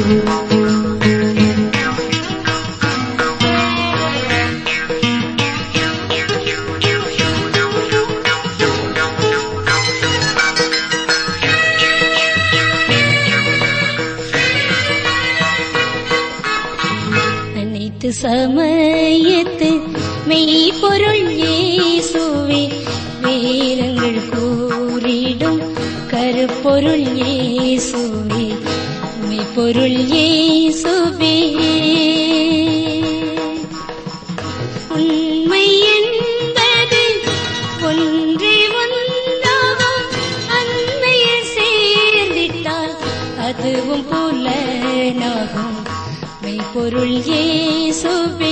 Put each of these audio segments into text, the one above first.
அனைத்து சமயத்து மெய்ப்பொருள் இயேசுவே வேதங்கள் கூறிடும் கருப்பொருள் இயேசுவே மெய்ப்பொருள் இயேசுவே உண்மை என்பது ஒன்றே ஒன்றாகும் அன்மையில் சேர்ந்திட்டால் அதுவும் புலனாகும் மெய்ப்பொருள் இயேசுவே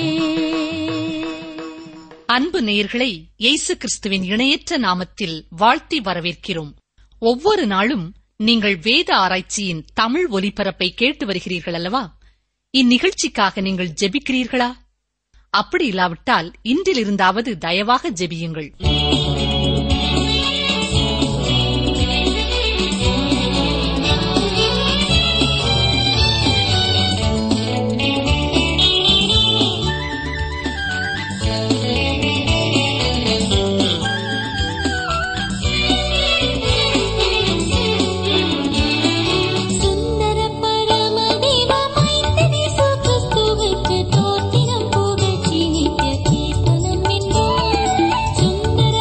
அன்பு நேயர்களை இயேசு கிறிஸ்துவின் இணையற்ற நாமத்தில் வாழ்த்தி வரவேற்கிறோம் ஒவ்வொரு நாளும் நீங்கள் வேத ஆராய்ச்சியின் தமிழ் ஒலிபரப்பை கேட்டு வருகிறீர்கள் அல்லவா இந்நிகழ்ச்சிக்காக நீங்கள் ஜெபிக்கிறீர்களா அப்படி இல்லாவிட்டால் இன்றிலிருந்தாவது தயவாக ஜெபியுங்கள் சுந்தர பரமதேவ மைந்தனே சுகிறிஸ்துவுக்கு தோத்திரம் புகழ்ச்சி நித்ய கீர்த்தனம் என்போம். சுந்தர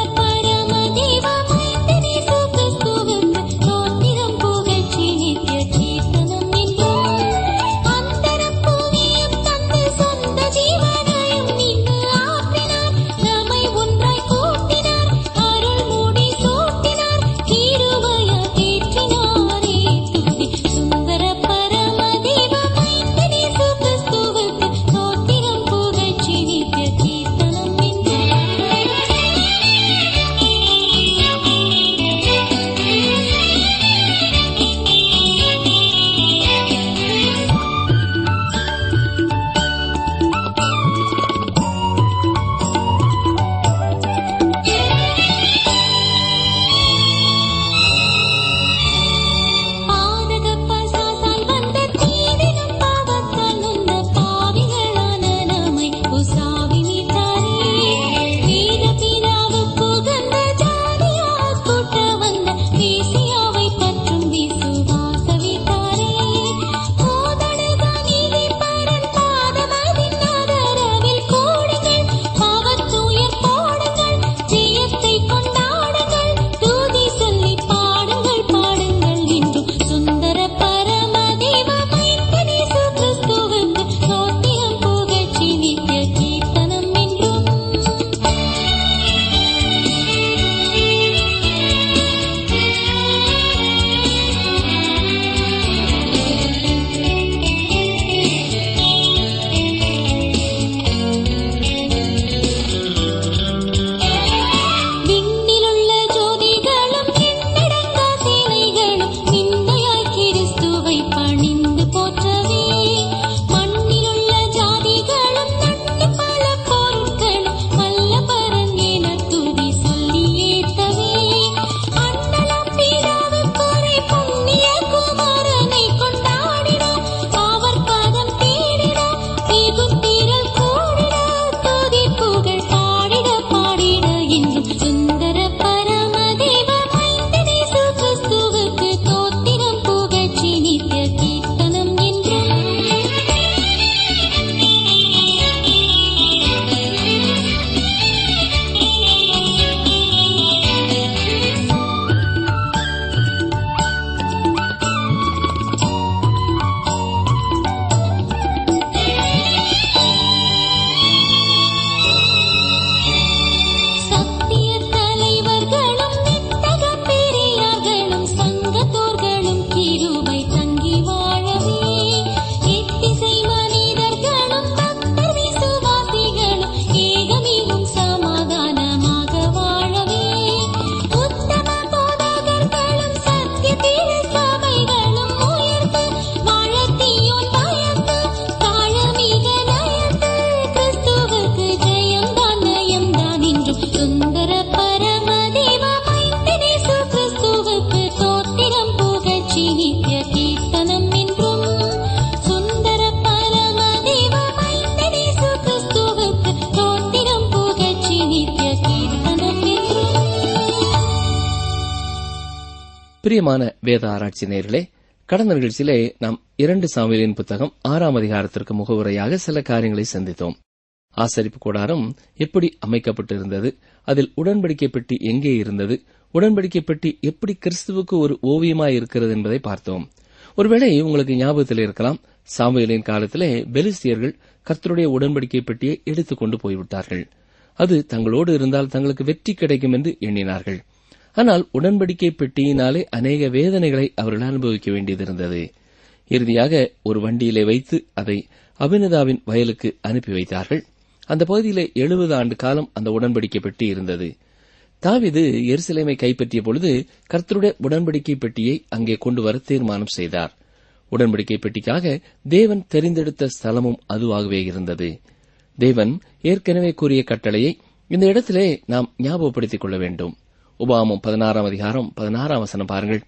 பிரியமான வேத ஆராய்ச்சி நேயர்களே கடந்த நிகழ்ச்சியிலே நாம் இரண்டு சாமியலின் புத்தகம் ஆறாம் அதிகாரத்திற்கு முகவுரையாக சில காரியங்களை சந்தித்தோம் ஆசரிப்பு கூடாரம் எப்படி அமைக்கப்பட்டிருந்தது அதில் உடன்படிக்கை பெட்டி எங்கே இருந்தது உடன்படிக்கை பெட்டி எப்படி கிறிஸ்துவுக்கு ஒரு ஓவியமாய் இருக்கிறது என்பதை பார்த்தோம் ஒருவேளை உங்களுக்கு ஞாபகத்தில் இருக்கலாம் சாமுவேலின் காலத்திலே பெலிஸ்தியர்கள் கர்த்தருடைய உடன்படிக்கை பெட்டியை எடுத்துக்கொண்டு போய்விட்டார்கள் அது தங்களோடு இருந்தால் தங்களுக்கு வெற்றி கிடைக்கும் என்று எண்ணினார்கள் ஆனால் உடன்படிக்கை பெட்டியினாலே அநேக வேதனைகளை அவர்கள் அனுபவிக்க வேண்டியதிருந்தது இறுதியாக ஒரு வண்டியிலே வைத்து அதை அபினதாவின் வயலுக்கு அனுப்பி வைத்தார்கள் அந்த பகுதியிலே எழுபது ஆண்டு காலம் அந்த உடன்படிக்கை பெட்டி இருந்தது தாவிது எருசலேமை கைப்பற்றிய பொழுது கர்த்தருடைய உடன்படிக்கை பெட்டியை அங்கே கொண்டு வர தீர்மானம் செய்தார் உடன்படிக்கை பெட்டிக்காக தேவன் தெரிந்தெடுத்த ஸ்தலமும் அதுவாகவே இருந்தது தேவன் ஏற்கனவே கூறிய கட்டளையை இந்த இடத்திலே நாம் ஞாபகப்படுத்திக் கொள்ள வேண்டும் உபாமம் பதினாறாம் அதிகாரம் பதினாறாம் வசனம் பாருங்கள்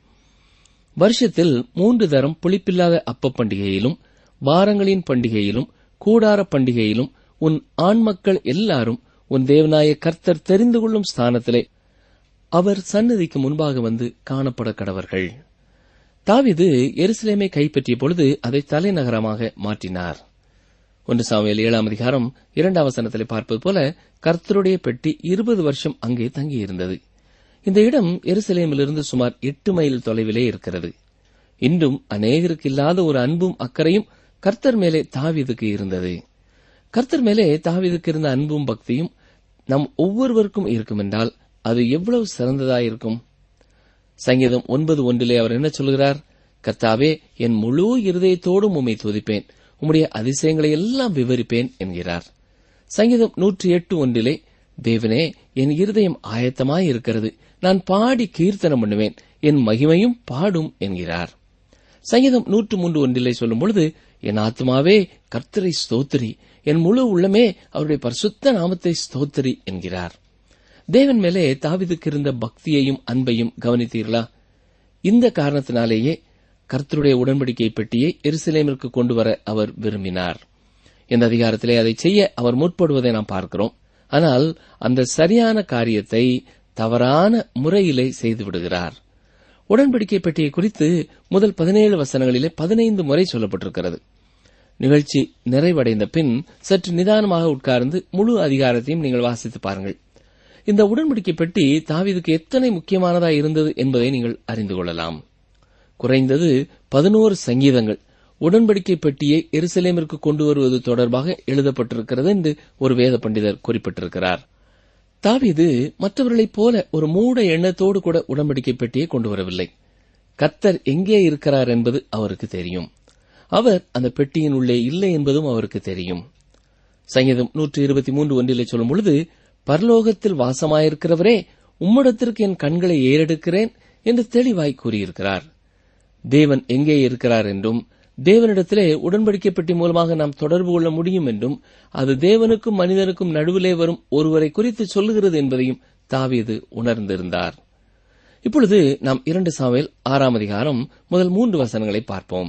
வருஷத்தில் மூன்று தரம் புளிப்பில்லாத அப்ப பண்டிகையிலும் வாரங்களின் பண்டிகையிலும் கூடார பண்டிகையிலும் உன் ஆண் மக்கள் எல்லாரும் உன் தேவனாய கர்த்தர் தெரிந்து கொள்ளும் ஸ்தானத்திலே அவர் சன்னதிக்கு முன்பாக வந்து காணப்பட கடவர்கள் தாவிது எருசலேமை கைப்பற்றிய பொழுது அதை தலைநகரமாக மாற்றினார் ஒன்று சாமியல் ஏழாம் அதிகாரம் இரண்டாம் வசனத்திலே பார்ப்பது போல கர்த்தருடைய பெட்டி இருபது வருஷம் அங்கே தங்கியிருந்தது இந்த இடம் எருசலேமிலிருந்து சுமார் எட்டு மைல் தொலைவிலே இருக்கிறது இன்றும் அநேகருக்கு இல்லாத ஒரு அன்பும் அக்கறையும் கர்த்தர் மேலே தாவீதுக்கு இருந்தது கர்த்தர் மேலே தாவீதுக்கு இருந்த அன்பும் பக்தியும் நம் ஒவ்வொருவருக்கும் இருக்கும் என்றால் அது எவ்வளவு சிறந்ததாயிருக்கும் சங்கீதம் ஒன்பது ஒன்றிலே அவர் என்ன சொல்கிறார் கர்த்தாவே என் முழு இருதயத்தோடும் உம்மை துதிப்பேன் உம்முடைய அதிசயங்களை எல்லாம் விவரிப்பேன் என்கிறார் சங்கீதம் நூற்றி எட்டு ஒன்றிலே தேவனே என் இருதயம் ஆயத்தமாய் இருக்கிறது நான் பாடி கீர்த்தனம் பண்ணுவேன் என் மகிமையும் பாடும் என்கிறார் சங்கீதம் நூற்று மூன்று ஒன்றிலே சொல்லும் பொழுது என் ஆத்மாவே கர்த்தரை ஸ்தோத்திரி என் முழு உள்ளமே அவருடைய பரிசுத்த நாமத்தை ஸ்தோத்திரி என்கிறார் தேவன் மேலே தாவிதுக்கு இருந்த பக்தியையும் அன்பையும் கவனித்தீர்களா இந்த காரணத்தினாலேயே கர்த்தருடைய உடன்படிக்கை பெட்டியை எருசலேமிற்கு கொண்டு வர அவர் விரும்பினார் இந்த அதிகாரத்திலே அதை செய்ய அவர் முற்படுவதை நாம் பார்க்கிறோம் ஆனால் அந்த சரியான காரியத்தை தவறான முறையிலே செய்து விடுகிறார் உடன்படிக்கை பெட்டியை குறித்து முதல் பதினேழு வசனங்களிலே பதினைந்து முறை சொல்லப்பட்டிருக்கிறது நிகழ்ச்சி நிறைவடைந்த பின் சற்று நிதானமாக உட்கார்ந்து முழு அதிகாரத்தையும் நீங்கள் வாசித்து பாருங்கள் இந்த உடன்படிக்கை பெட்டி தாவீதுக்கு எத்தனை முக்கியமானதாக இருந்தது என்பதை நீங்கள் அறிந்து கொள்ளலாம் குறைந்தது பதினோரு சங்கீதங்கள் உடன்படிக்கை பெட்டியை எருசலேமிற்கு கொண்டு வருவது தொடர்பாக எழுதப்பட்டிருக்கிறது என்று ஒரு வேத பண்டிதர் குறிப்பிட்டிருக்கிறார் தாவீது மற்றவர்களைப் போல ஒரு மூட எண்ணத்தோடு கூட உடன்படிக்கை பெட்டியை கொண்டு வரவில்லை கத்தர் எங்கே இருக்கிறார் என்பது அவருக்கு தெரியும் அவர் அந்த பெட்டியின் உள்ளே இல்லை என்பதும் அவருக்கு தெரியும் சங்கீதம் நூற்றி இருபத்தி மூன்று ஒன்றிலே சொல்லும் பொழுது பரலோகத்தில் வாசமாயிருக்கிறவரே உம்மிடத்திற்கு என் கண்களை ஏறெடுக்கிறேன் என்று தெளிவாய் கூறியிருக்கிறார் தேவன் எங்கே இருக்கிறார் என்றும் தேவனிடத்திலே உடன்படிக்கை பெட்டி மூலமாக நாம் தொடர்பு கொள்ள முடியும் என்றும் அது தேவனுக்கும் மனிதனுக்கும் நடுவிலே வரும் ஒருவரை குறித்து சொல்லுகிறது என்பதையும் தாவீது உணர்ந்திருந்தார் இப்பொழுது நாம் இரண்டு சாமுவேல் ஆறாம் அதிகாரம் முதல் மூன்று வசனங்களை பார்ப்போம்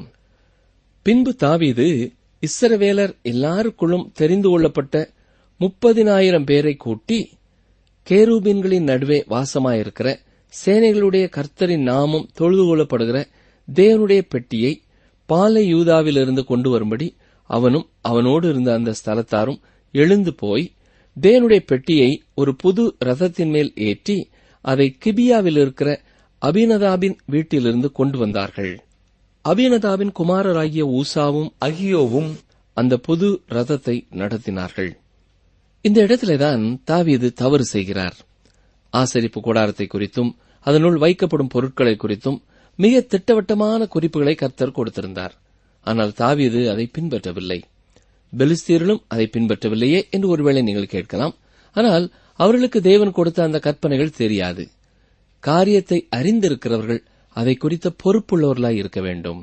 பின்பு தாவீது இஸ்ரவேலர் எல்லாருக்குள்ளும் தெரிந்து கொள்ளப்பட்ட முப்பதினாயிரம் பேரை கூட்டி கேரூபின்களின் நடுவே வாசமாயிருக்கிற சேனைகளுடைய கர்த்தரின் நாமம் தொழுது கொள்ளப்படுகிற தேவனுடைய பெட்டியை பாலை யூதாவிலிருந்து கொண்டு வரும்படி அவனும் அவனோடு இருந்த அந்த ஸ்தலத்தாரும் எழுந்து போய் தேவனுடைய பெட்டியை ஒரு புது ரதத்தின் மேல் ஏற்றி அதை கிபியாவில் இருக்கிற அபினதாபின் வீட்டிலிருந்து கொண்டு வந்தார்கள் அபினதாபின் குமாரராகிய ஊசாவும் அகியோவும் அந்த புது ரதத்தை நடத்தினார்கள் இந்த இடத்திலேதான் தாவீது தவறு செய்கிறார் ஆசரிப்பு கூடாரத்தை குறித்தும் அதனுள் வைக்கப்படும் பொருட்களை குறித்தும் மிக திட்டவட்டமான குறிப்புகளை கர்த்தர் கொடுத்திருந்தார் ஆனால் தாவீது அதை பின்பற்றவில்லை பெலிஸ்தீர்களும் அதை பின்பற்றவில்லையே என்று ஒருவேளை நீங்கள் கேட்கலாம் ஆனால் அவர்களுக்கு தேவன் கொடுத்த அந்த கற்பனைகள் தெரியாது காரியத்தை அறிந்திருக்கிறவர்கள் அதை குறித்த பொறுப்புள்ளவர்களாய் இருக்க வேண்டும்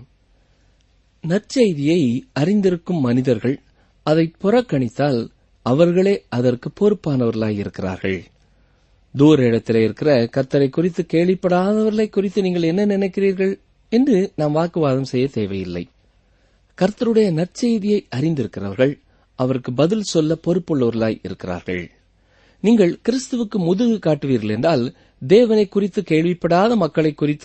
நற்செய்தியை அறிந்திருக்கும் மனிதர்கள் அதை புறக்கணித்தால் அவர்களே அதற்கு பொறுப்பானவர்களாய் இருக்கிறார்கள் தூர இடத்திலே இருக்கிற கர்த்தரை குறித்து கேள்விப்படாதவர்களை குறித்து நீங்கள் என்ன நினைக்கிறீர்கள் என்று நாம் வாக்குவாதம் செய்ய தேவையில்லை கர்த்தருடைய நற்செய்தியை அறிந்திருக்கிறவர்கள் அவருக்கு பதில் சொல்ல பொறுப்புள்ளவர்களாய் இருக்கிறார்கள் நீங்கள் கிறிஸ்துவுக்கு முதுகு காட்டுவீர்கள் என்றால் தேவனை குறித்து கேள்விப்படாத மக்களை குறித்து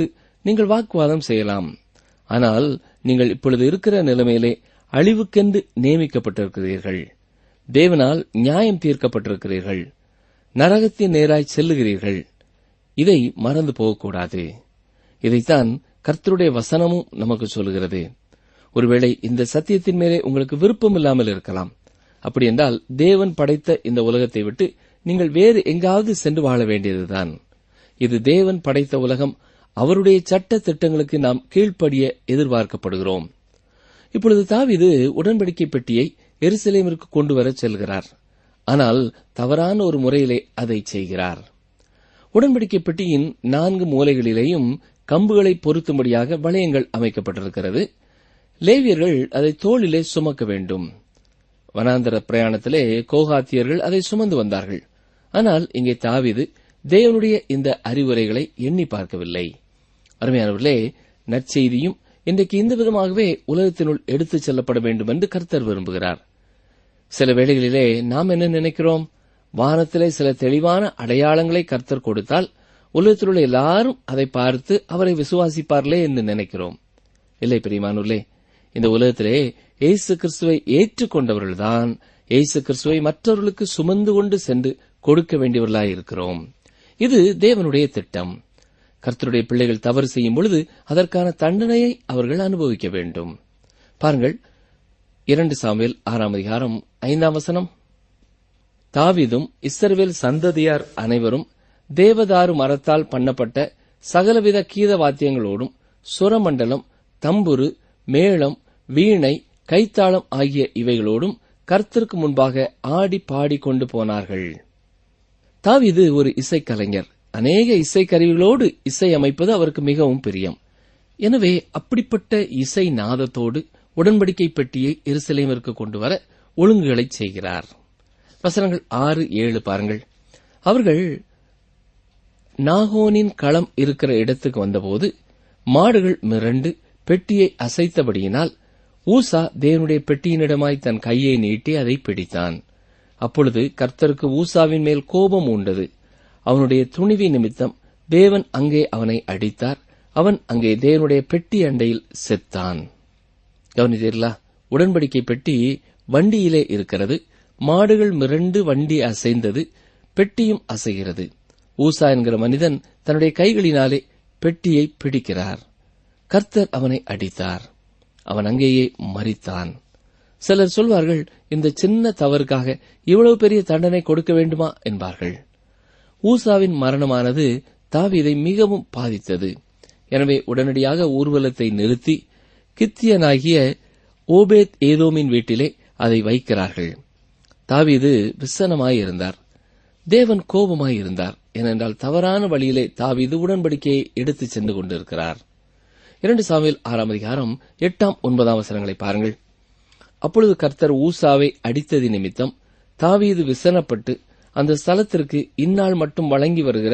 நீங்கள் வாக்குவாதம் செய்யலாம் ஆனால் நீங்கள் இப்பொழுது இருக்கிற நிலைமையிலே அழிவுக்கென்று நியமிக்கப்பட்டிருக்கிறீர்கள் தேவனால் நியாயம் தீர்க்கப்பட்டிருக்கிறீர்கள் நரகத்தின் நேராய் செல்லுகிறீர்கள் இதை மறந்து போகக்கூடாது இதைத்தான் கர்த்தருடைய வசனமும் நமக்கு சொல்கிறது ஒருவேளை இந்த சத்தியத்தின் மேலே உங்களுக்கு விருப்பம் இல்லாமல் இருக்கலாம் அப்படி என்றால் தேவன் படைத்த இந்த உலகத்தை விட்டு நீங்கள் வேறு எங்காவது சென்று வாழ வேண்டியதுதான் இது தேவன் படைத்த உலகம் அவருடைய சட்ட திட்டங்களுக்கு நாம் கீழ்ப்படிய எதிர்பார்க்கப்படுகிறோம் இப்பொழுது தாவீது உடன்படிக்கை பெட்டியை எருசலேமிற்கு கொண்டு வர செல்கிறார் ஆனால் தவறான ஒரு முறையிலே அதை செய்கிறார் உடன்படிக்கை பெட்டியின் நான்கு மூலைகளிலேயும் கம்புகளை பொருத்தும்படியாக வளையங்கள் அமைக்கப்பட்டிருக்கிறது லேவியர்கள் அதை தோளிலே சுமக்க வேண்டும் வனாந்தர பிரயாணத்திலே கோகாத்தியர்கள் அதை சுமந்து வந்தார்கள் ஆனால் இங்கே தாவீது தேவனுடைய இந்த அறிவுரைகளை எண்ணி பார்க்கவில்லை அருமையானவர்களே நற்செய்தியும் இன்றைக்கு இந்த விதமாகவே உலகத்தினுள் எடுத்துச் செல்லப்பட வேண்டும் என்று கர்த்தர் விரும்புகிறார் சில வேளைகளிலே நாம் என்ன நினைக்கிறோம் வானத்திலே சில தெளிவான அடையாளங்களை கர்த்தர் கொடுத்தால் உலகத்தில் உள்ள எல்லாரும் அதை பார்த்து அவரை விசுவாசிப்பார்களே என்று நினைக்கிறோம் இல்லை பிரியமானுள்ளே இந்த உலகத்திலே இயேசு கிறிஸ்துவை ஏற்றுக்கொண்டவர்கள்தான் இயேசு கிறிஸ்துவை மற்றவர்களுக்கு சுமந்து கொண்டு சென்று கொடுக்க வேண்டியவர்களாய் இருக்கிறோம் இது தேவனுடைய திட்டம் கர்த்தருடைய பிள்ளைகள் தவறு செய்யும் பொழுது அதற்கான தண்டனையை அவர்கள் அனுபவிக்க வேண்டும் பாருங்கள் இரண்டு சாமுவேல் ஆறாம் அதிகாரம் ஐந்தாம் வசனம் தாவீதும் இஸ்ரவேல் சந்ததியார் அனைவரும் தேவதாரு மரத்தால் பண்ணப்பட்ட சகலவித கீத வாத்தியங்களோடும் சுரமண்டலம் தம்புரு மேளம் வீணை கைத்தாளம் ஆகிய இவைகளோடும் கர்த்தருக்கு முன்பாக ஆடி பாடி கொண்டு போனார்கள் தாவீது ஒரு இசைக்கலைஞர் அநேக இசைக்கருவிகளோடு இசை அமைப்பது அவருக்கு மிகவும் பிரியம் எனவே அப்படிப்பட்ட இசை நாதத்தோடு உடன்படிக்கை பெட்டியை எருசலேமிற்கு கொண்டு வர ஒழுங்குகளை செய்கிறார் வசனங்கள் ஆறு ஏழு பாருங்கள் அவர்கள் நாகோனின் களம் இருக்கிற இடத்துக்கு வந்தபோது மாடுகள் மிரண்டு பெட்டியை அசைத்தபடியினால் ஊசா தேவனுடைய பெட்டியினிடமாய் தன் கையை நீட்டி அதை பிடித்தான் அப்பொழுது கர்த்தருக்கு ஊசாவின் மேல் கோபம் உண்டது அவனுடைய துணிவி நிமித்தம் தேவன் அங்கே அவனை அடித்தார் அவன் அங்கே தேவனுடைய பெட்டி அண்டையில் செத்தான் கவனித்தீர்களா உடன்படிக்கை பெட்டி வண்டியிலே இருக்கிறது மாடுகள் மிரண்டு வண்டி அசைந்தது பெட்டியும் அசைகிறது ஊசா என்கிற மனிதன் தன்னுடைய கைகளினாலே பெட்டியை பிடிக்கிறார் கர்த்தர் அவனை அடித்தார் அவன் அங்கேயே மறித்தான் சிலர் சொல்வார்கள் இந்த சின்ன தவறுக்காக இவ்வளவு பெரிய தண்டனை கொடுக்க வேண்டுமா என்பார்கள் ஊசாவின் மரணமானது தாவீதை மிகவும் பாதித்தது எனவே உடனடியாக ஊர்வலத்தை நிறுத்தி கித்தியனாகிய ஓபேத் ஏதோமின் வீட்டிலே அதை வைக்கிறார்கள் தாவீது விசனமாயிருந்தார் தேவன் கோபமாயிருந்தார் ஏனென்றால் தவறான வழியிலே தாவீது உடன்படிக்கையை எடுத்துச் சென்று கொண்டிருக்கிறார் இரண்டு சாமியில் ஆறாம் அதிகாரம் எட்டாம் ஒன்பதாம் வசனங்களை பாருங்கள் அப்பொழுது கர்த்தர் ஊசாவை அடித்தது நிமித்தம் தாவீது விசனப்பட்டு அந்த ஸ்தலத்திற்கு இந்நாள் மட்டும் வழங்கி வருகிற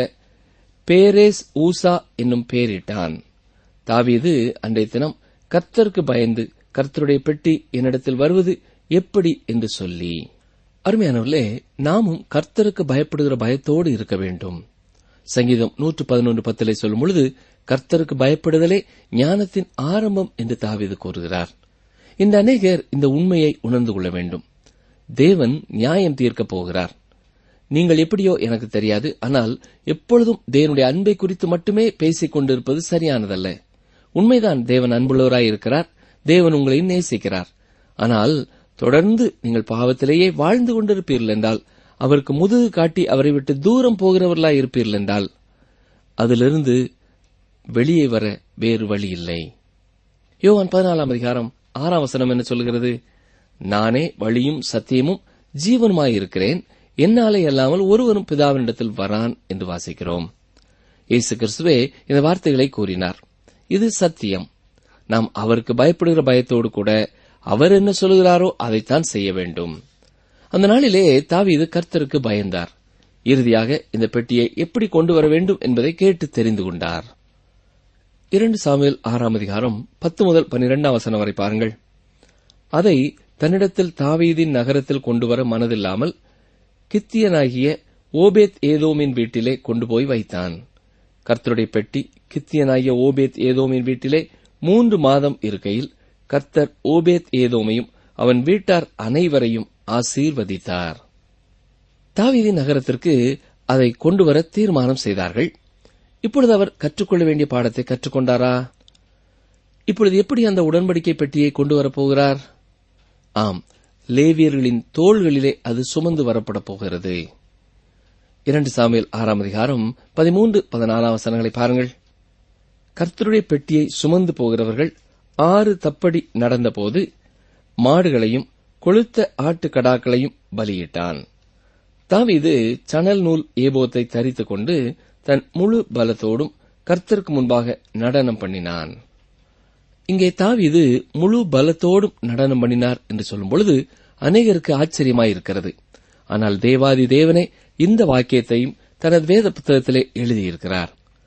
பேரேஸ் ஊசா என்னும் பெயரிட்டான் தாவீது அன்றைய தினம் கர்த்தருக்கு பயந்து கர்த்தருடைய பெட்டி என்னிடத்தில் வருவது எப்படி என்று சொல்லி அருமையானவர்களே நாமும் கர்த்தருக்கு பயப்படுகிற பயத்தோடு இருக்க வேண்டும் சங்கீதம் நூற்று பதினொன்று பத்திலே சொல்லும் பொழுது கர்த்தருக்கு பயப்படுதலே ஞானத்தின் ஆரம்பம் என்று தாவீது கூறுகிறார் இந்த அநேகர் இந்த உண்மையை உணர்ந்து கொள்ள வேண்டும் தேவன் நியாயம் தீர்க்கப் போகிறார் நீங்கள் எப்படியோ எனக்கு தெரியாது ஆனால் எப்பொழுதும் தேவனுடைய அன்பை குறித்து மட்டுமே பேசிக் கொண்டிருப்பது சரியானதல்ல உண்மைதான் தேவன் அன்புள்ளவராய் இருக்கிறார் தேவன் உங்களை நேசிக்கிறார் ஆனால் தொடர்ந்து நீங்கள் பாவத்திலேயே வாழ்ந்து கொண்டிருப்பீர்கள் என்றால் அவருக்கு முதுகு காட்டி அவரை விட்டு தூரம் போகிறவர்களாய் இருப்பீர்கள் என்றால் அதிலிருந்து வெளியே வர வேறு வழி இல்லை யோவான் பதினாலாம் அதிகாரம் ஆறாம் வசனம் என்ன சொல்கிறது நானே வழியும் சத்தியமும் ஜீவனுமாயிருக்கிறேன் என்னாலே அல்லாமல் ஒருவரும் பிதாவினிடத்தில் வரான் என்று வாசிக்கிறோம் இயேசு கிறிஸ்துவே இந்த வார்த்தைகளை கூறினார் இது சத்தியம் நாம் அவருக்கு பயப்படுகிற பயத்தோடு கூட அவர் என்ன சொல்கிறாரோ அதைத்தான் செய்ய வேண்டும் அந்த நாளிலே தாவீது கர்த்தருக்கு பயந்தார் இறுதியாக இந்த பெட்டியை எப்படி கொண்டு வர வேண்டும் என்பதை கேட்டு தெரிந்து கொண்டார் இரண்டு சாமுவேல் ஆறாம் அதிகாரம் பத்து முதல் பன்னிரெண்டாம் வசனம் வரை பாருங்கள் அதை தன்னிடத்தில் தாவீதின் நகரத்தில் கொண்டு வர மனதில்லாமல் கித்தியனாகிய ஓபேத் ஏதோமின் வீட்டிலே கொண்டு போய் வைத்தான் கர்த்தருடைய பெட்டி கித்தியனாகிய ஓபேத் ஏதோமின் வீட்டிலே மூன்று மாதம் இருக்கையில் கர்த்தர் ஓபேத் ஏதோமையும் அவன் வீட்டார் அனைவரையும் ஆசீர்வதித்தார் தாவீதின் நகரத்திற்கு அதை கொண்டுவர தீர்மானம் செய்தார்கள் இப்பொழுது அவர் கற்றுக்கொள்ள வேண்டிய பாடத்தை கற்றுக்கொண்டாரா இப்பொழுது எப்படி அந்த உடன்படிக்கை பெட்டியை கொண்டு வரப்போகிறார் ஆம் லேவியர்களின் தோள்களிலே அது சுமந்து வரப்பட போகிறது இரண்டு சாமியல் ஆறாம் அதிகாரம் பதிமூன்று பதினாலாம் வசனங்களை பாருங்கள் கர்த்தருடைய பெட்டியை சுமந்து போகிறவர்கள் ஆறு தப்படி நடந்தபோது மாடுகளையும் கொழுத்த ஆட்டுக்கடாக்களையும் பலியிட்டான் தாவீது சணல் நூல் ஏபோத்தை தரித்துக் கொண்டு தன் முழு பலத்தோடும் கர்த்தருக்கு முன்பாக நடனம் பண்ணினான் இங்கே தாவீது முழு பலத்தோடும் நடனம் பண்ணினார் என்று சொல்லும் பொழுது அநேகருக்கு ஆச்சரியமாயிருக்கிறது ஆனால் தேவாதி தேவனே இந்த வாக்கியத்தையும் தனது வேத புத்தகத்திலே எழுதியிருக்கிறார்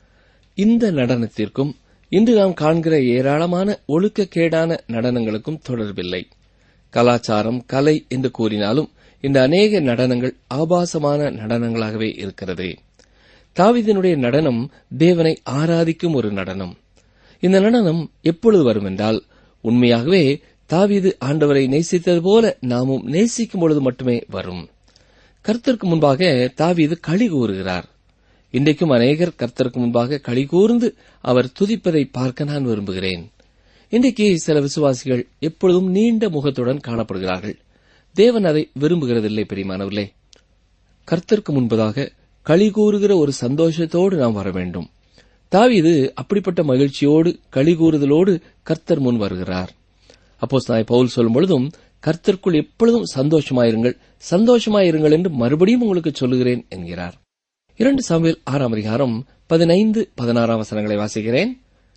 இந்த நடனத்திற்கும் இன்று நாம் காண்கிற ஏராளமான ஒழுக்கக்கேடான நடனங்களுக்கும் தொடர்பில்லை கலாச்சாரம் கலை என்று கூறினாலும் இந்த அநேக நடனங்கள் ஆபாசமான நடனங்களாகவே இருக்கிறது தாவீதினுடைய நடனம் தேவனை ஆராதிக்கும் ஒரு நடனம் இந்த நடனம் எப்பொழுது வரும் என்றால் உண்மையாகவே தாவீது ஆண்டவரை நேசித்தது போல நாமும் நேசிக்கும் பொழுது மட்டுமே வரும் கர்த்தருக்கு முன்பாக தாவீது களி கூறுகிறார் இன்றைக்கும் அநேகர் கர்த்தருக்கு முன்பாக களி கூர்ந்து அவர் துதிப்பதை பார்க்க நான் விரும்புகிறேன் இன்றைக்கு சில விசுவாசிகள் எப்பொழுதும் நீண்ட முகத்துடன் காணப்படுகிறார்கள் தேவன் அதை விரும்புகிறதில்லை பெரியமானவர்களே கர்த்தருக்கு முன்பதாக களி கூறுகிற ஒரு சந்தோஷத்தோடு நாம் வர வேண்டும் தாவீது அப்படிப்பட்ட மகிழ்ச்சியோடு களி கூறுதலோடு கர்த்தர் முன் வருகிறார் அப்போ நாய் பவுல் சொல்லும் பொழுதும் கர்த்தருக்குள் எப்பொழுதும் சந்தோஷமாயிருங்கள் சந்தோஷமாயிருங்கள் என்று மறுபடியும் உங்களுக்கு சொல்லுகிறேன் என்கிறார் இரண்டு சாமுவேல் ஆறாம் அதிகாரம் பதினைந்து பதினாறாம் வசனங்களை வாசிக்கிறேன்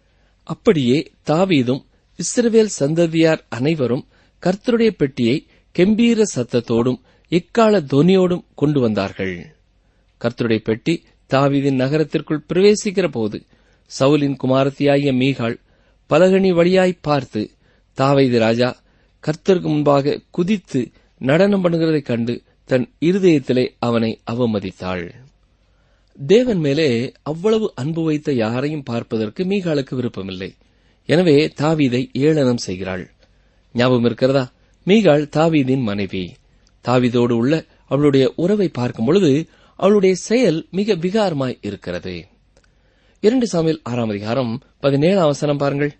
அப்படியே தாவீதும் இஸ்ரவேல் சந்ததியார் அனைவரும் கர்த்தருடைய பெட்டியை கெம்பீர சத்தத்தோடும் எக்கால தொனியோடும் கொண்டு வந்தார்கள் கர்த்தருடைய பெட்டி தாவீதின் நகரத்திற்குள் பிரவேசிக்கிற போது சவுலின் குமாரத்தியாகிய மீகாள் பலகனி வழியாய் பார்த்து தாவீது ராஜா கர்த்தருக்கு முன்பாக குதித்து நடனம் பண்ணுகிறதைக் கண்டு தன் இருதயத்திலே அவனை அவமதித்தாள் தேவன் மேலே அவ்வளவு அன்பு வைத்த யாரையும் பார்ப்பதற்கு மீகாளுக்கு விருப்பமில்லை எனவே தாவீதை ஏளனம் செய்கிறாள் ஞாபகம் இருக்கிறதா மீகாள் தாவீதின் மனைவி தாவீதோடு உள்ள அவளுடைய உறவை பார்க்கும் பொழுது அவளுடைய செயல் மிக விகாரமாய் இருக்கிறது இரண்டு சாமியில் ஆறாம் அதிகாரம் பதினேழாம் வசனம் பாருங்கள்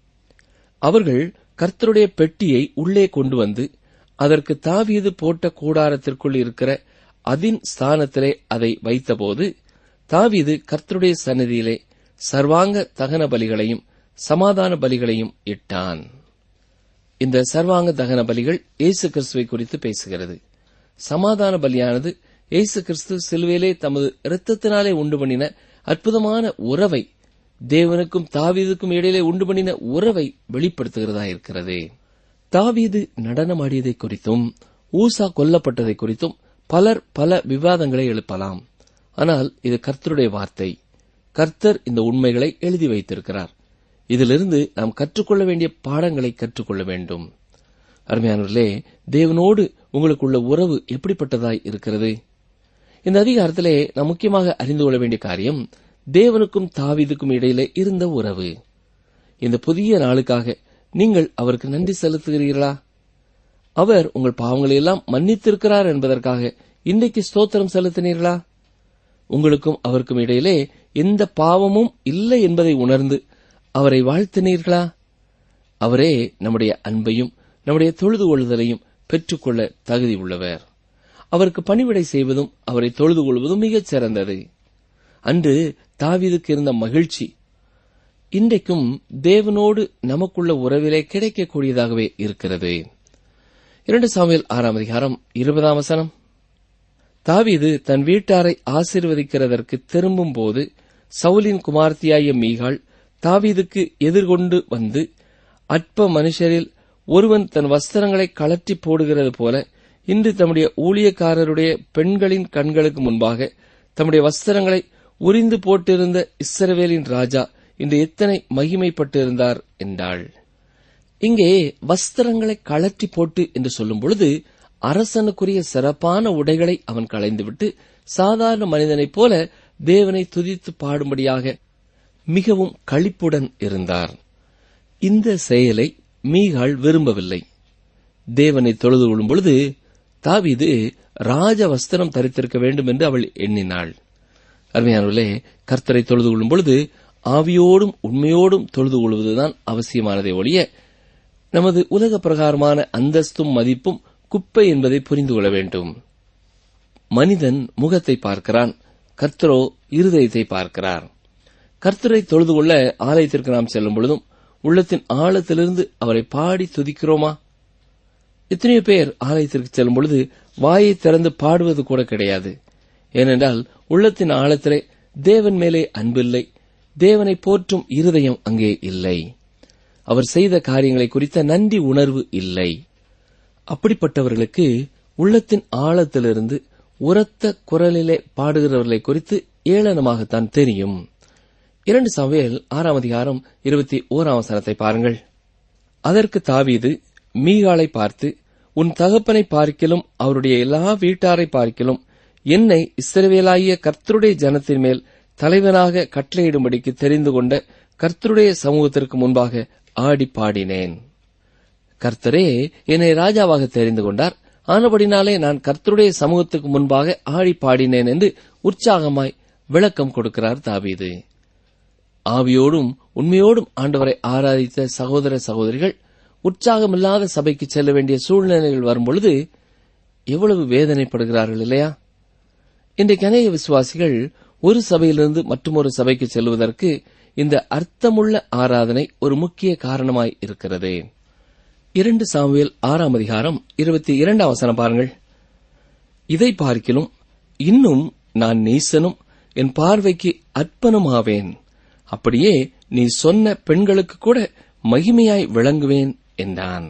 அவர்கள் கர்த்தருடைய பெட்டியை உள்ளே கொண்டு வந்து அதற்கு தாவீது போட்ட கூடாரத்திற்குள் இருக்கிற அதின் ஸ்தானத்திலே அதை வைத்தபோது தாவீது கர்த்தருடைய சந்நிதியிலே சர்வாங்க தகன பலிகளையும் சமாதான பலிகளையும் இட்டான் இந்த சர்வாங்க தகன பலிகள் இயேசு கிறிஸ்துவை குறித்து பேசுகிறது சமாதான பலியானது இயேசு கிறிஸ்து சிலுவையிலே தமது இரத்தத்தினாலே உண்டு பண்ணின அற்புதமான உறவை தேவனுக்கும் தாவீதுக்கும் இடையிலே உண்டு பண்ணின உறவை வெளிப்படுத்துகிறதா இருக்கிறது தாவீது நடனமாடியதை குறித்தும் ஊசா கொல்லப்பட்டதை குறித்தும் பலர் பல விவாதங்களை எழுப்பலாம் ஆனால் இது கர்த்தருடைய வார்த்தை கர்த்தர் இந்த உண்மைகளை எழுதி வைத்திருக்கிறார் இதிலிருந்து நாம் கற்றுக்கொள்ள வேண்டிய பாடங்களை கற்றுக்கொள்ள வேண்டும் அருமையானவர்களே தேவனோடு உங்களுக்குள்ள உறவு எப்படிப்பட்டதாய் இருக்கிறது இந்த அதிகாரத்திலே நாம் முக்கியமாக அறிந்து கொள்ள வேண்டிய காரியம் தேவனுக்கும் தாவீதுக்கும் இடையிலே இருந்த உறவு இந்த புதிய நாளுக்காக நீங்கள் அவருக்கு நன்றி செலுத்துகிறீர்களா அவர் உங்கள் பாவங்களை எல்லாம் மன்னித்திருக்கிறார் என்பதற்காக இன்றைக்கு ஸ்தோத்திரம் செலுத்தினீர்களா உங்களுக்கும் அவருக்கும் இடையிலே எந்த பாவமும் இல்லை என்பதை உணர்ந்து அவரை வாழ்த்தினீர்களா அவரே நம்முடைய அன்பையும் நம்முடைய தொழுது கொள்ளுதலையும் பெற்றுக்கொள்ள தகுதி உள்ளவர் அவருக்கு பணிவிடை செய்வதும் அவரை தொழுது கொள்வதும் மிகச் சிறந்தது அன்று தாவீதுக்கு இருந்த மகிழ்ச்சி இன்றைக்கும் தேவனோடு நமக்குள்ள உறவிலே கிடைக்கக்கூடியதாகவே இருக்கிறது இரண்டு சாமியல் ஆறாம் அதிகாரம் இருபதாம் வசனம் தாவீது தன் வீட்டாரை ஆசீர்வதிக்கிறதற்கு திரும்பும் போது சவுலின் குமார்த்தியாய மீகாள் தாவீதுக்கு எதிர்கொண்டு வந்து அற்ப மனுஷரில் ஒருவன் தன் வஸ்திரங்களை கழற்றி போடுகிறது போல இன்று தம்முடைய ஊழியக்காரருடைய பெண்களின் கண்களுக்கு முன்பாக தம்முடைய வஸ்திரங்களை உரிந்து போட்டிருந்த இஸ்ரவேலின் ராஜா இன்று எத்தனை மகிமைப்பட்டிருந்தார் என்றாள் இங்கே வஸ்திரங்களை கழற்றி போட்டு என்று சொல்லும் பொழுது அரசனுக்குரிய சிறப்பான உடைகளை அவன் களைந்துவிட்டு சாதாரண மனிதனைப் போல தேவனை துதித்து பாடும்படியாக மிகவும் களிப்புடன் இருந்தார் இந்த செயலை மீகாள் விரும்பவில்லை தேவனை தொழுது கொள்ளும் பொழுது தாவீது ராஜ வஸ்திரம் தரித்திருக்க வேண்டும் என்று அவள் எண்ணினாள் அருமையானவர்களே கர்த்தரை தொழுது கொள்ளும் பொழுது ஆவியோடும் உண்மையோடும் தொழுது கொள்வதுதான் அவசியமானதை ஒழிய நமது உலக பிரகாரமான அந்தஸ்தும் மதிப்பும் குப்பை என்பதை புரிந்து கொள்ள வேண்டும் மனிதன் முகத்தை பார்க்கிறான் கர்த்தரோ இருதயத்தை பார்க்கிறார் கர்த்தரை தொழுது கொள்ள ஆலயத்திற்கு நாம் செல்லும் பொழுதும் உள்ளத்தின் ஆழத்திலிருந்து அவரை பாடி துதிக்கிறோமா எத்தனையோ பேர் ஆலயத்திற்கு செல்லும் பொழுது வாயை திறந்து பாடுவது கூட கிடையாது ஏனென்றால் உள்ளத்தின் ஆழத்திலே தேவன் மேலே அன்பில்லை தேவனை போற்றும் இருதயம் அங்கே இல்லை அவர் செய்த காரியங்களை குறித்த நன்றி உணர்வு இல்லை அப்படிப்பட்டவர்களுக்கு உள்ளத்தின் ஆழத்திலிருந்து உரத்த குரலிலே பாடுகிறவர்களை குறித்து ஏளனமாகத்தான் தெரியும் இரண்டு சமையல் ஆறாம் அதிகாரம் இருபத்தி ஓராம் வசனத்தை பாருங்கள் அதற்கு தாவீது மீகாளை பார்த்து உன் தகப்பனை பார்க்கிலும் அவருடைய எல்லா வீட்டாரை பார்க்கிலும் என்னை இஸ்ரவேலாகிய கர்த்தருடைய ஜனத்தின் மேல் தலைவனாக கட்டளையிடும்படிக்கு தெரிந்து கொண்ட கர்த்தருடைய சமூகத்திற்கு முன்பாக ஆடி பாடினேன் கர்த்தரே என்னை ராஜாவாக தெரிந்து கொண்டார் ஆனபடினாலே நான் கர்த்தருடைய சமூகத்துக்கு முன்பாக ஆடி பாடினேன் என்று உற்சாகமாய் விளக்கம் கொடுக்கிறார் தாவீது ஆவியோடும் உண்மையோடும் ஆண்டவரை ஆராதித்த சகோதர சகோதரிகள் உற்சாகமில்லாத சபைக்கு செல்ல வேண்டிய சூழ்நிலைகள் வரும்பொழுது எவ்வளவு வேதனைப்படுகிறார்கள் இல்லையா இன்றைக்கு அநேக விசுவாசிகள் ஒரு சபையிலிருந்து மற்றொரு சபைக்கு செல்வதற்கு இந்த அர்த்தமுள்ள ஆராதனை ஒரு முக்கிய காரணமாய் இருக்கிறது இரண்டு சாமுவேல் ஆறாம் அதிகாரம் இருபத்தி இரண்டாம் வசனம் பாருங்கள் இதை பார்க்கிலும் இன்னும் நான் நீசனும் என் பார்வைக்கு அற்பனுமாவேன் அப்படியே நீ சொன்ன பெண்களுக்கு கூட மகிமையாய் விளங்குவேன் என்றான்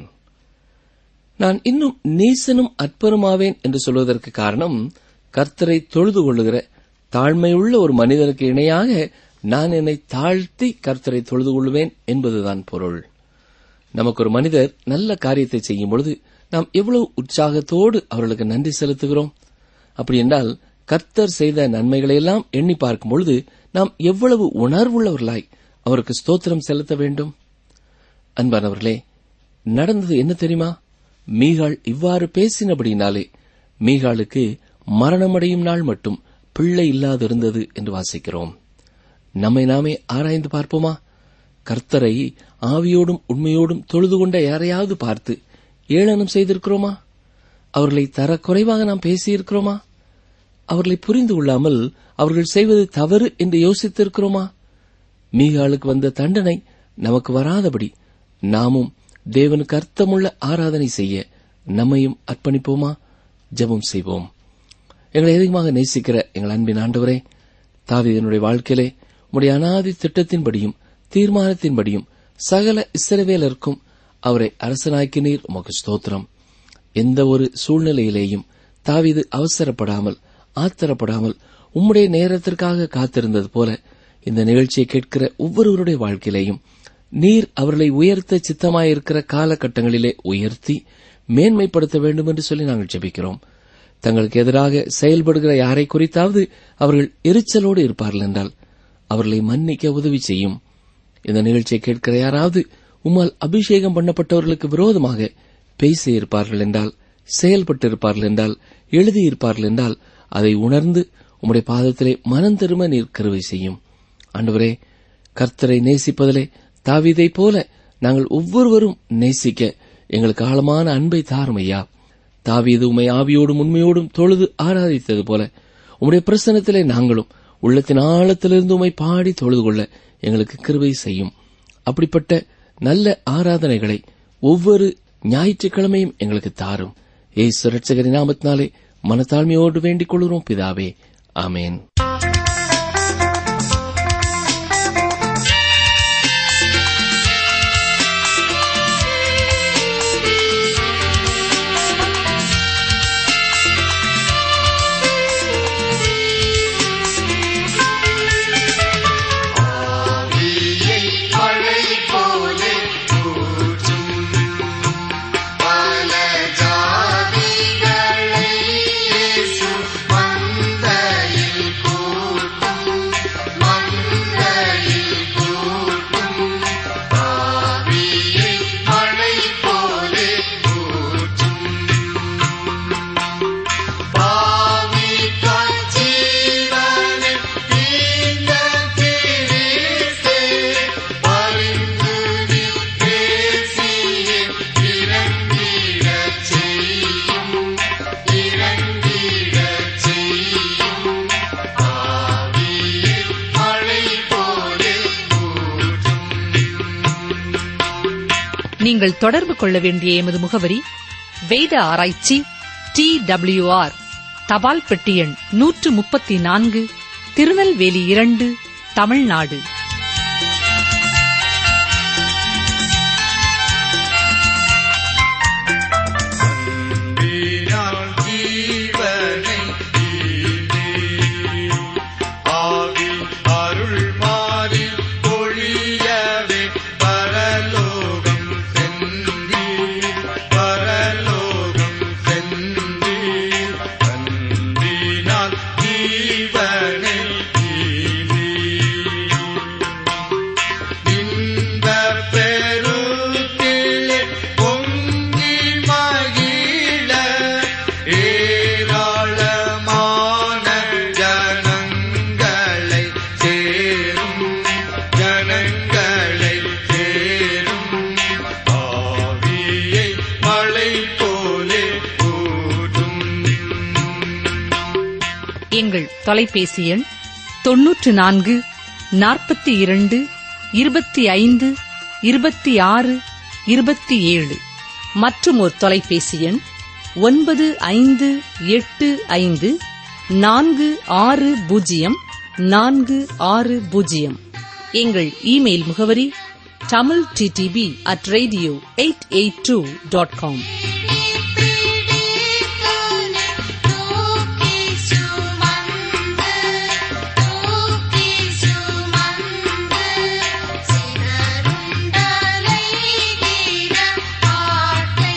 நான் இன்னும் நீசனும் அற்பனுமாவேன் என்று சொல்வதற்கு காரணம் கர்த்தரை தொழுது கொள்ளுகிற தாழ்மையுள்ள ஒரு மனிதனுக்கு இணையாக நான் என்னை தாழ்த்தி கர்த்தரை தொழுது கொள்வேன் என்பதுதான் பொருள் நமக்கு ஒரு மனிதர் நல்ல காரியத்தை செய்யும் பொழுது நாம் எவ்வளவு உற்சாகத்தோடு அவர்களுக்கு நன்றி செலுத்துகிறோம் அப்படி என்றால் கர்த்தர் செய்த நன்மைகளையெல்லாம் எண்ணி பார்க்கும் பொழுது நாம் எவ்வளவு உணர்வுள்ளவர்களாய் அவருக்கு ஸ்தோத்திரம் செலுத்த வேண்டும் அன்பானவர்களே நடந்தது என்ன தெரியுமா மீகாள் இவ்வாறு பேசினபடினாலே மீகாளுக்கு மரணமடையும் நாள் மட்டும் பிள்ளை இல்லாதிருந்தது என்று வாசிக்கிறோம் நம்மை நாமே ஆராய்ந்து பார்ப்போமா கர்த்தரை ஆவியோடும் உண்மையோடும் தொழுது கொண்ட யாரையாவது பார்த்து ஏளனம் செய்திருக்கிறோமா அவர்களை தரக்குறைவாக நாம் பேசியிருக்கிறோமா அவர்களை புரிந்து கொள்ளாமல் அவர்கள் செய்வது தவறு என்று யோசித்திருக்கிறோமா மீகாளுக்கு வந்த தண்டனை நமக்கு வராதபடி நாமும் தேவனுக்கு அர்த்தமுள்ள ஆராதனை செய்ய நம்மையும் அர்ப்பணிப்போமா ஜெபம் செய்வோம் எங்களை அதிகமாக நேசிக்கிற எங்கள் அன்பின் ஆண்டவரே தாவீதனுடைய வாழ்க்கையிலே உம்முடைய அனாதி திட்டத்தின்படியும் தீர்மானத்தின்படியும் சகல இஸ்ரவேலருக்கும் அவரை அரசனாக்கினீர் உமக்கு ஸ்தோத்திரம் எந்த ஒரு சூழ்நிலையிலேயும் தாவீது அவசரப்படாமல் ஆத்திரப்படாமல் உம்முடைய நேரத்திற்காக காத்திருந்தது போல இந்த நிகழ்ச்சியை கேட்கிற ஒவ்வொருவருடைய வாழ்க்கையிலேயும் நீர் அவர்களை உயர்த்த சித்தமாயிருக்கிற காலகட்டங்களிலே உயர்த்தி மேன்மைப்படுத்த வேண்டும் என்று சொல்லி நாங்கள் ஜெபிக்கிறோம் தங்களுக்கு எதிராக செயல்படுகிற யாரை குறித்தாவது அவர்கள் எரிச்சலோடு இருப்பார்கள் என்றால் அவர்களை மன்னிக்க உதவி செய்யும் இந்த நிகழ்ச்சியை கேட்கிற யாராவது உம்மால் அபிஷேகம் பண்ணப்பட்டவர்களுக்கு விரோதமாக பேசியிருப்பார்கள் என்றால் செயல்பட்டிருப்பார்கள் என்றால் எழுதியிருப்பார்கள் என்றால் அதை உணர்ந்து உம்முடைய பாதத்திலே மனம் திரும்ப நீர் கருவை செய்யும் ஆண்டவரே கர்த்தரை நேசிப்பதிலே தாவீதைப் போல நாங்கள் ஒவ்வொருவரும் நேசிக்க எங்களுக்கு ஆழமான அன்பை தாரும் ஐயா தாவீது உம்மை ஆவியோடும் உண்மையோடும் தொழுது ஆராதித்தது போல உம்முடைய பிரசனத்திலே நாங்களும் உள்ளத்தின் ஆழத்திலிருந்து உம்மை பாடி தொழுது கொள்ள எங்களுக்கு கிருபை செய்யும் அப்படிப்பட்ட நல்ல ஆராதனைகளை ஒவ்வொரு ஞாயிற்றுக்கிழமையும் எங்களுக்கு தாரும் ஏசு ரட்சகரின் நாமத்தினாலே மனத்தாழ்மையோடு வேண்டிக் கொள்கிறோம் பிதாவே ஆமேன் மழை போலே ஊற்றும் பல ஜாதிகளை இயேசு மந்தையில் கூ நீங்கள் தொடர்பு கொள்ள வேண்டிய எமது முகவரி வேத ஆராய்ச்சி டி ஆர் தபால் பெட்டி எண் நூற்று முப்பத்தி நான்கு திருநெல்வேலி இரண்டு தமிழ்நாடு அன்பினால் ஜீவனை ஈந்தீர். ஆவி அருள் மாறி பொழியவே பரலோகம் சென்றீர். பரலோகம் சென்றீர். அன்பினால் ஜீவனை ஈந்தீர். இன்பப் பெருக்கிலே பொங்கி மகிழ ஏராளமான ஜனங்களை சேரும் ஜனங்களை சேரும் ஆவியை மழை போலே ஊற்றும் எங்கள் தொலைபேசி எண் தொன்னூற்று நான்கு நாற்பத்தி இரண்டு இருபத்தி ஐந்து இருபத்தி ஆறு இருபத்தி ஏழு மற்றும் ஒரு தொலைபேசி எண் ஒன்பது ஐந்து எட்டு ஐந்து நான்கு ஆறு பூஜ்ஜியம் நான்கு ஆறு பூஜ்ஜியம் எங்கள் இமெயில் முகவரி Tamil DTP at radio eight eight two dot com பிடித்தனை தூக்கி சுமந்து தூக்கி சுமந்து சிதறுண்டலை வீர ஆட்டை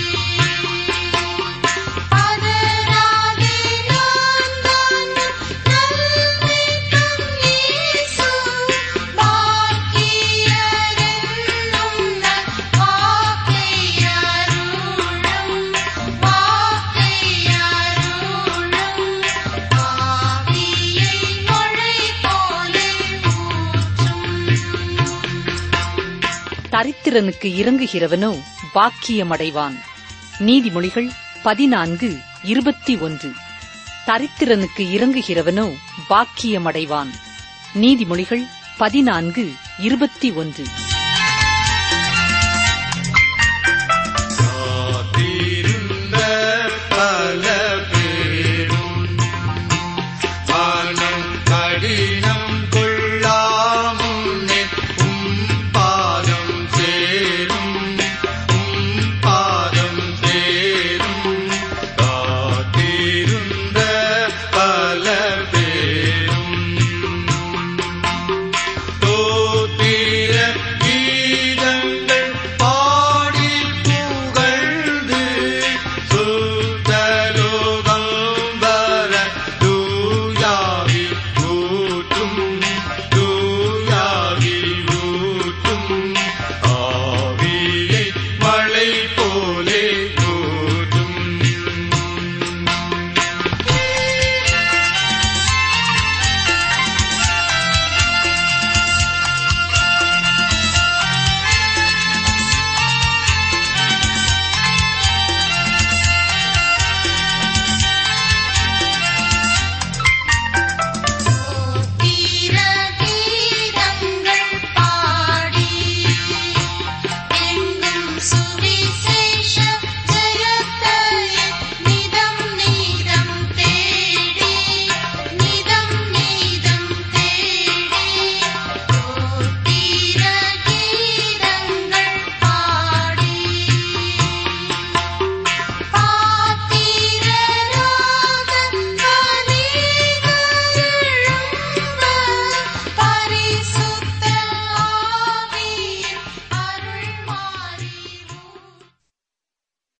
பதறாதே நான் தான் நல்மிக்கம் இயேசு பாக்கியரென்னும் நல் வாக்கையருளும் வாக்கையருளும் ஆவியை மழை போலே ஊற்றும் தரித்திரனுக்கு இறங்குகிறவனோ பாக்கியமடைவான் நீதிமொழிகள் பதினான்கு இருபத்தி ஒன்று தரித்திரனுக்கு இறங்குகிறவனோ பாக்கியமடைவான் நீதிமொழிகள் பதினான்கு இருபத்தி ஒன்று